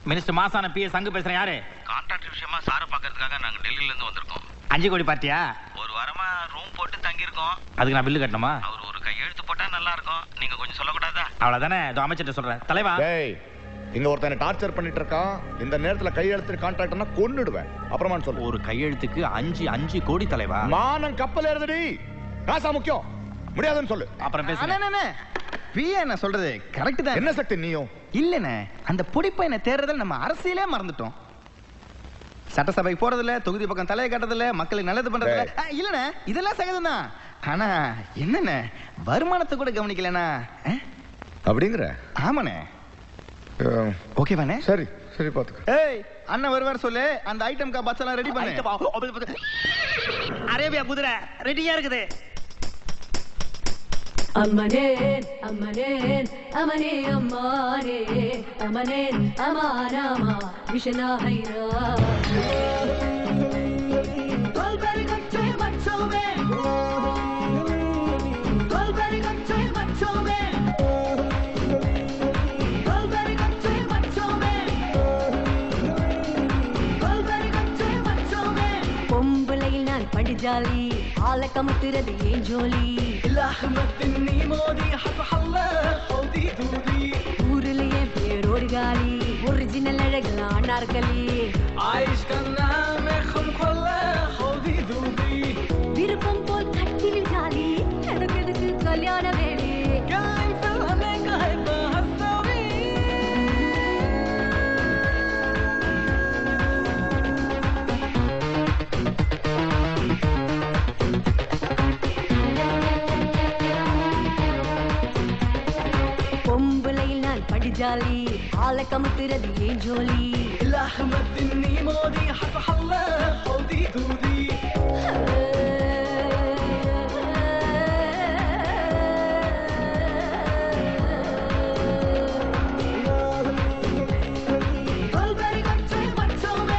Minister மாசான B சங்கு பேசுறேன் யாரு கான்ட்ராக்ட் விஷயமா சாரை பார்க்கறதுக்காக நாங்க டெல்லியில இருந்து வந்திருக்கோம் அஞ்சு கோடி பார்ட்டியா ஒரு வாரமா ரூம் போட்டு தங்கியிருக்கோம் அதுக்கு நான் பில்லு கட்டணுமா அவர் ஒரு கையெழுத்து போட்டா நல்லா இருக்கும் நீங்க கொஞ்சம் சொல்லக்கூடாதா அவ்வளவுதானே இதோ அமைச்சர்ட்ட சொல்றேன் தலைவா டேய் இங்க ஒருத்தனை டார்ச்சர் பண்ணிட்டு இருக்கான் இந்த நேரத்துல கையெழுத்து கான்ட்ராக்ட்னா கொன்னுடுவேன் அப்புறமா சொல்லு ஒரு கையெழுத்துக்கு அஞ்சு அஞ்சு கோடி தலைவா மானம் கப்பல் ஏறுதுடி காசா முக்கியம் முடியாதுன்னு சொல்லு அப்புறம் பேசுறேன் பிஏ என்ன சொல்றது கரெக்ட் தான் என்ன சக்தி நீயும் இல்லண்ணே அந்த பொடிப்பையனை தேர்றதில் நம்ம அரசியலே மறந்துட்டோம் சட்டசபைக்கு போறதில்ல தொகுதி பக்கம் தலையை கட்டுறதில்ல மக்களுக்கு நல்லது பண்றதில்ல டேய். ஆ, இல்லண்ணே இதெல்லாம் சகஜம் தான் ஆனா என்னண்ணே வருமானத்தை கூட கவனிக்கலண்ணா ஆ? அப்படிங்கிற ஆமாண்ணே அஹ், ஓகேவாண்ணே சரி சரி பாத்துக்க ஏய் அண்ணன் வருவார் சொல்லு அந்த ஐட்டம் கா பஸ் எல்லாம் ரெடி பண்ணு அரேபியா குதிரை ரெடியா இருக்குது அம்மனேன் அம்மனேன் அமனே அம்மானே அமனேன் அமானாமா விஷனா ஹைரா தொல்பரி கச்சே மச்சோமே தொல்பரி கச்சே மச்சோமே தொல்பரி கச்சே மச்சோமே தொல்பரி கச்சே மச்சோமே பொம்பளையில் நான் படிஜாலி ஆளை கமுத்துறது ஏன் ஜோலி ஊருலயே பேரோடு காலி ஒரிஜினல் அழகலாம் அனார்களி விருப்பம் போல் கட்டில் ஜாலி எனக்கு எதுக்கு கல்யாண வேலி பொம்பளையில் நான் படிஜாலி ஆளை கமுத்துறது ஏன் ஜோலி தொல்பரி கச்சே மச்சோமே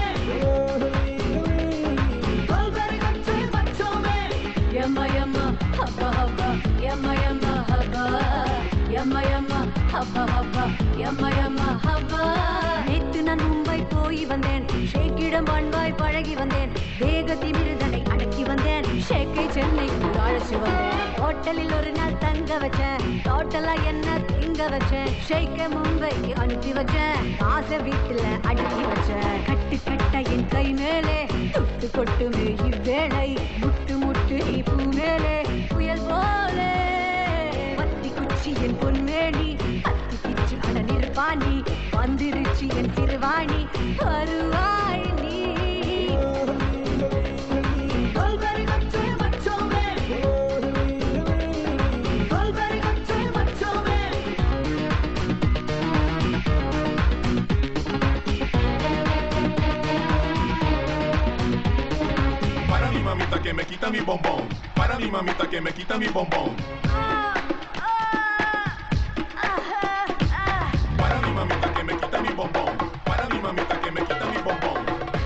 தொல்பரி கச்சே மச்சோமே யம்ம யம்ம ஹப்ப ஹப்ப யம்ம யம்ம ஹப்ப யம்ம யம்ம ஹப்ப ஹப்ப யம்ம யம்ம ஹப்ப நேத்து நான் மும்பை போய் வந்தேன் ஷேக்கிடம் அன்பாய் பழகி வந்தேன் வேக திமிருதனை அடக்கி வந்தேன் ஷேக்கை சென்னைக்கு அழைச்சு வந்தேன் ஹோட்டலில் ஒரு நாள் தங்க வச்சேன் டோட்டலா என்ன திங்க வச்சேன் ஷேக்க மும்பைக்கு அனுப்பி வச்சேன் ஆசை வீட்டுல அடக்கி வச்சேன் கட்டு கட்ட என் கை மேலே தொட்டு கொட்டுமே இவ்வேளை முட்டு முட்டு நீ பூ மேலே புயல் போலே பத்தி குச்சி என் பொன்மேனி அத்தி கிச்சு அட நிற்பாணி வந்துருச்சு என் திருவாணி வருவாய் நீ தொல்பரி Kachche மச்சோமே தொல்பரி Kachche மச்சோமே Para mi mamita que me quita mi bombón. Para mi mamita que me quita mi bombón. Para mi mamita que me quita mi bombón. Para mi mamita que me quita mi bombón.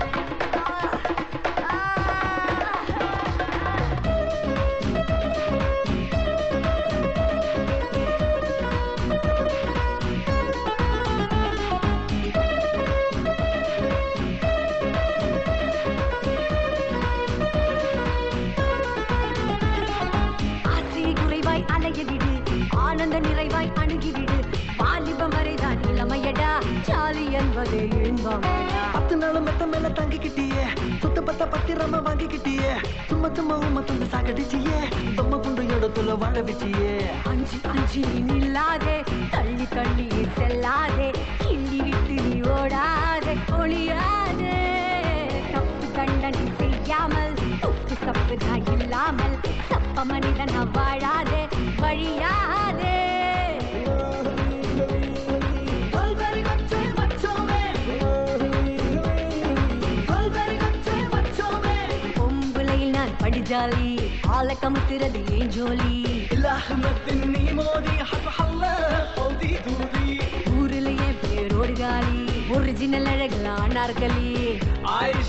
ஆசை குறைவாய் அலைய விடு ஆனந்த நிறைவாய் அணுகிவிடு வாலிபம் வரைதான் இளமையடா jolly என்பது இன்பமடா பத்து நாள் மெத்த மேல தங்கிக்கிட்டியே சுத்த பத்த பத்திரமா வாங்கிக்கிட்டியே சும்மா சும்மா உம்ம துண்டு சாகடிச்சியே பொம்மை குண்டு இடத்துல வாழ வச்சியே அஞ்சு அஞ்சு நீ நில்லாதே தள்ளி தள்ளி செல்லாதே கிள்ளி விட்டு நீ ஓடாதே ஒளியாதே தப்பு தண்டனை செய்யாமல் உப்பு சப்புதான் இல்லாமல் சப்ப மனிதன் வாழாதே வழியாதே தொல்பரி கச்சே மச்சோமே தொல்பரி கச்சே மச்சோமே பொம்பளையில் நான் படிஜாலி ஆளை கமுத்துறது ஏன் ஜோலி ஊருலயே பேரோடு காலி ஒரிஜினல் அழகலாம் நாற்களி